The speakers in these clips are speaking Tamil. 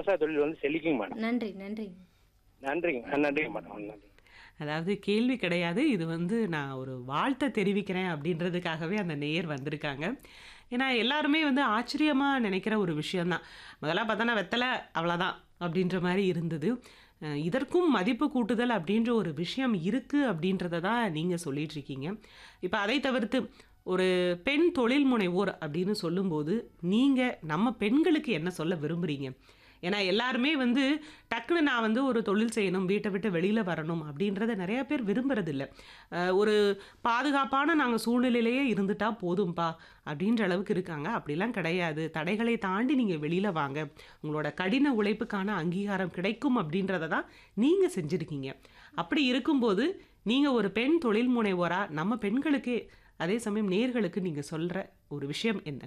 விவசாய தொழில் வந்து செழிக்குங்க மேடம் நன்றி நன்றி நன்றிங்க ஆ, நன்றிங்க மேடம் நன்றி அதாவது கேள்வி கிடையாது இது வந்து நான் ஒரு வாழ்த்தை தெரிவிக்கிறேன் அப்படின்றதுக்காகவே அந்த நேயர் வந்திருக்காங்க ஏன்னா எல்லாருமே வந்து ஆச்சரியமாக நினைக்கிற ஒரு விஷயந்தான் முதல்ல பார்த்தோன்னா வெத்தலை அவ்வளோதான் அப்படின்ற மாதிரி இருந்தது அஹ் இதற்கும் மதிப்பு கூட்டுதல் அப்படின்ற ஒரு விஷயம் இருக்குது அப்படின்றத தான் நீங்கள் சொல்லிட்டு இருக்கீங்க இப்போ அதை தவிர்த்து ஒரு பெண் தொழில் முனைவோர் அப்படின்னு சொல்லும்போது நீங்கள் நம்ம பெண்களுக்கு என்ன சொல்ல விரும்புகிறீங்க ஏன்னா எல்லாருமே வந்து டக்குன்னு நான் வந்து ஒரு தொழில் செய்யணும் வீட்டை விட்டு வெளியில் வரணும் அப்படின்றத நிறைய பேர் விரும்புறதில்ல அஹ் ஒரு பாதுகாப்பான நாங்கள் சூழ்நிலையிலேயே இருந்துட்டா போதும்பா அப்படின்ற அளவுக்கு இருக்காங்க அப்படிலாம் கிடையாது தடைகளை தாண்டி நீங்கள் வெளியில் வாங்க உங்களோட கடின உழைப்புக்கான அங்கீகாரம் கிடைக்கும் அப்படின்றத தான் நீங்கள் செஞ்சுருக்கீங்க அப்படி இருக்கும்போது நீங்கள் ஒரு பெண் தொழில் முனைவோராக நம்ம பெண்களுக்கு அதே சமயம் நேர்களுக்கு நீங்கள் சொல்கிற ஒரு விஷயம் என்ன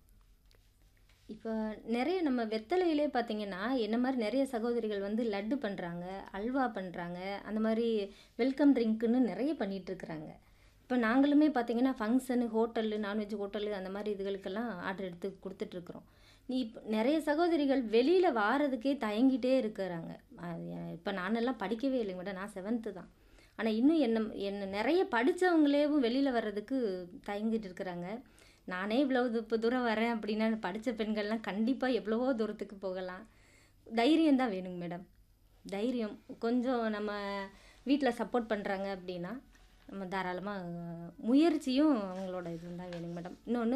இப்போ நிறைய நம்ம வெத்தலையிலே பார்த்தீங்கன்னா என்ன மாதிரி நிறைய சகோதரிகள் வந்து லட்டு பண்ணுறாங்க அல்வா பண்ணுறாங்க அந்த மாதிரி வெல்கம் ட்ரிங்க்குன்னு நிறைய பண்ணிட்டு இருக்கிறாங்க இப்போ நாங்களுமே பார்த்தீங்கன்னா ஃபங்க்ஷனு ஹோட்டலு நான்வெஜ் ஹோட்டலு அந்த மாதிரி இதுகளுக்கெல்லாம் ஆர்டர் எடுத்து கொடுத்துட்ருக்குறோம் நீ இப்போ நிறைய சகோதரிகள் வெளியில் வாரதுக்கே தயங்கிட்டே இருக்கிறாங்க இப்போ நானெல்லாம் படிக்கவே இல்லைங்க மேடம் நான் செவன்த்து தான் ஆனால் இன்னும் என்ன என்ன நிறைய படித்தவங்களேவும் வெளியில் வர்றதுக்கு தயங்கிட்டு இருக்கிறாங்க நானே இவ்வளோ இப்போ தூரம் வரேன் அப்படின்னா படித்த பெண்கள்லாம் கண்டிப்பாக எவ்வளவோ தூரத்துக்கு போகலாம் தைரியம் தான் வேணுங்க மேடம் தைரியம் கொஞ்சம் நம்ம வீட்டில் சப்போர்ட் பண்ணுறாங்க அப்படின்னா நம்ம தாராளமாக முயற்சியும் அவங்களோட இது தான் வேணுங்க மேடம் இன்னொன்று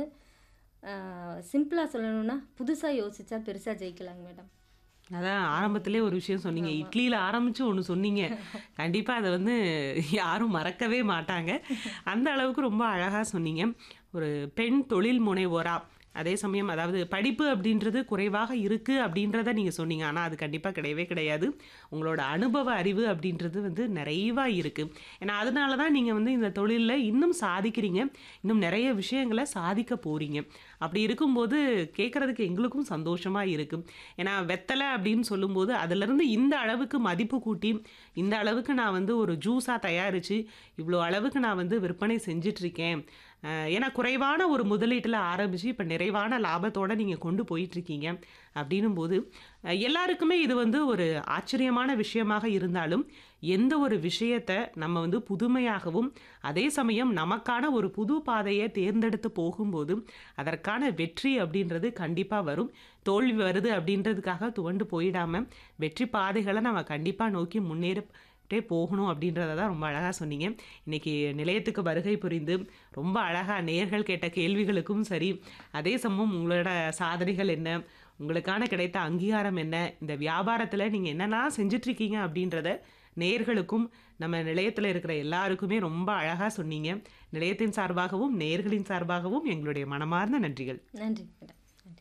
சிம்பிளாக சொல்லணும்னா புதுசாக யோசிச்சா பெருசாக ஜெயிக்கலாங்க மேடம் அதான் ஆரம்பத்திலே ஒரு விஷயம் சொன்னீங்க இட்லியில் ஆரம்பித்து ஒன்று சொன்னீங்க கண்டிப்பாக அதை வந்து யாரும் மறக்கவே மாட்டாங்க அந்த அளவுக்கு ரொம்ப அழகாக சொன்னீங்க ஒரு பெண் தொழில் முனைவோரா அதே சமயம் அதாவது படிப்பு அப்படின்றது குறைவாக இருக்குது அப்படின்றத நீங்கள் சொன்னீங்க ஆனால் அது கண்டிப்பாக கிடையவே கிடையாது உங்களோட அனுபவ அறிவு அப்படின்றது வந்து நிறைவாக இருக்குது ஏன்னா அதனால தான் நீங்கள் வந்து இந்த தொழிலில் இன்னும் சாதிக்கிறீங்க இன்னும் நிறைய விஷயங்களை சாதிக்க போகிறீங்க அப்படி இருக்கும்போது கேட்குறதுக்கு எங்களுக்கும் சந்தோஷமாக இருக்குது ஏன்னா வெத்தலை அப்படின்னு சொல்லும்போது அதிலிருந்து இந்த அளவுக்கு மதிப்பு கூட்டி இந்த அளவுக்கு நான் வந்து ஒரு ஜூஸாக தயாரித்து இவ்வளோ அளவுக்கு நான் வந்து விற்பனை செஞ்சிட்ருக்கேன் ஏன்னா குறைவான ஒரு முதலீட்டில் ஆரம்பித்து இப்போ நிறைவான லாபத்தோடு நீங்கள் கொண்டு போயிட்டுருக்கீங்க அப்படின்னும் போது அஹ், எல்லாருக்குமே இது வந்து ஒரு ஆச்சரியமான விஷயமாக இருந்தாலும் எந்த ஒரு விஷயத்தை நம்ம வந்து புதுமையாகவும் அதே சமயம் நமக்கான ஒரு புது பாதையை தேர்ந்தெடுத்து போகும்போது அதற்கான வெற்றி அப்படின்றது கண்டிப்பாக வரும் தோல்வி வருது அப்படின்றதுக்காக துவண்டு போயிடாம வெற்றி பாதைகளை நம்ம கண்டிப்பாக நோக்கி முன்னேறிட்டே போகணும் அப்படின்றத தான் ரொம்ப அழகாக சொன்னீங்க இன்னைக்கு நிலையத்துக்கு வருகை புரிந்து ரொம்ப அழகாக நேர்கள் கேட்ட கேள்விகளுக்கும் சரி அதே சமயம் உங்களோட சாதனைகள் என்ன உங்களுக்கான கிடைத்த அங்கீகாரம் என்ன இந்த வியாபாரத்தில் நீங்கள் என்னெல்லாம் செஞ்சிட்ருக்கீங்க அப்படின்றத நேர்களுக்கும் நம்ம நிலையத்தில் இருக்கிற எல்லாருக்குமே ரொம்ப அழகாக சொன்னீங்க நிலையத்தின் சார்பாகவும் நேர்களின் சார்பாகவும் எங்களுடைய மனமார்ந்த நன்றிகள் நன்றி மேடம் நன்றி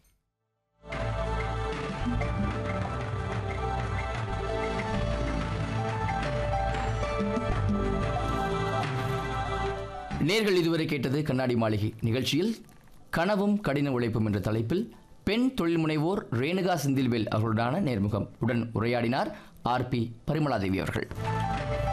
நேர்கள் இதுவரை கேட்டது கண்ணாடி மாளிகை நிகழ்ச்சியில் கனவும் கடின உழைப்பும் என்ற தலைப்பில் பெண் தொழில் முனைவோர் ரேணுகா செந்தில்வேல் அவர்களுடனான நேர்முகம் உடன் உரையாடினார் ஆர் பி பரிமளாதேவி அவர்கள்